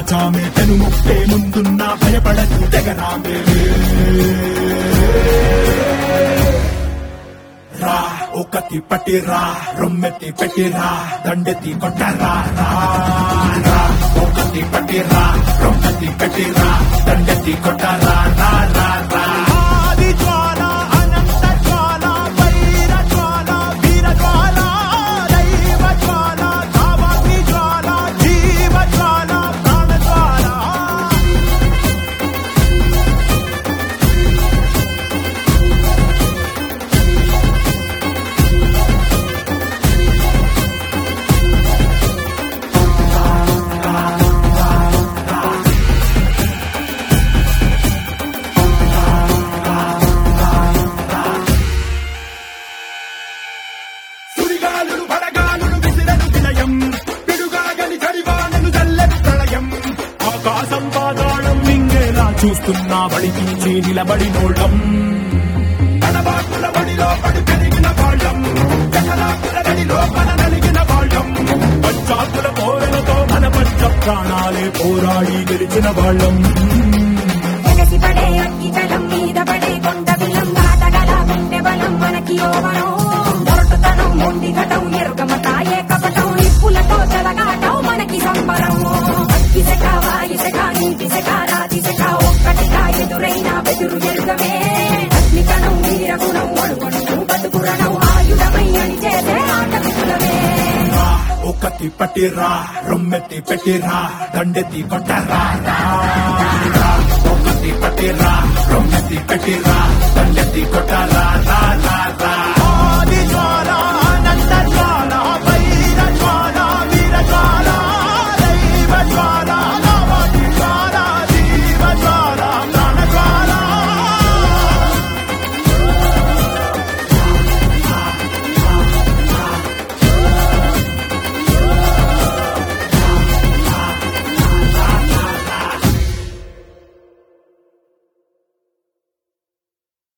చామే పెను ముప్పే ముందున్న భయపడకు తెగరామే రా ఒకటి పట్టిరా రొమ్మెత్తి పెట్టిరా దండెత్తి కొట్టరా రా రా ఒకటి పట్టిరా రొమ్మెత్తి పెట్టిరా దండెత్తి కొట్టరా రా రా రా ఆది జ్వాల అనంత జ్వాల వైర జ్వాల వీర జ్వాల దైవ జ్వాల కామాగ్ని జ్వాల జీవ జ్వాల ప్రాణ జ్వాల సుడిగాలులు పడగాలులు విసిరను విలయం పిడుగాగలి చడివానను చల్లె ప్రళయం ఆకాశం పాతాళం మింగేలా చూస్తున్నా బడి తీచి నిలబడినోళ్ళం తడబాకుల బడిలో పడి పెరిగిన వాళ్ళం జగలాకుల బడిలో మన నలిగిన వాళ్ళం పంచాకుల పోరలతో మన పంచ ప్రాణాలే పోరాడి గెలిచిన వాళ్ళం ఎగసి పడే అగ్గి జలం మీద పడే కొండ బిల్లం దాటగల గుండె బలం మనకి యోవనం మొరటుతనం మొండి ఘటం ఎరుగమత ఏకపటం నిప్పులతో చెలగాటం మనకి సంబరం అగ్గి సెక వాయు సెక నీటి సెక రాతి సెక ఒక్కటిగా ఎదురైన బెదురు ఎరుగమే అగ్నికణం వీరగుణం అడుగుణం బతుకురణం ఆయుధమై అని చేసే ఆట విపులమే రా, ఒకటి పట్టిరా రొమ్మెత్తి పెట్టిరా దండెత్తి కొట్టరా రా, రా. ఒకటి పట్టిరా రొమ్మెత్తి పెట్టిరా దండెత్తి కొట్టరా రా, రా, రా.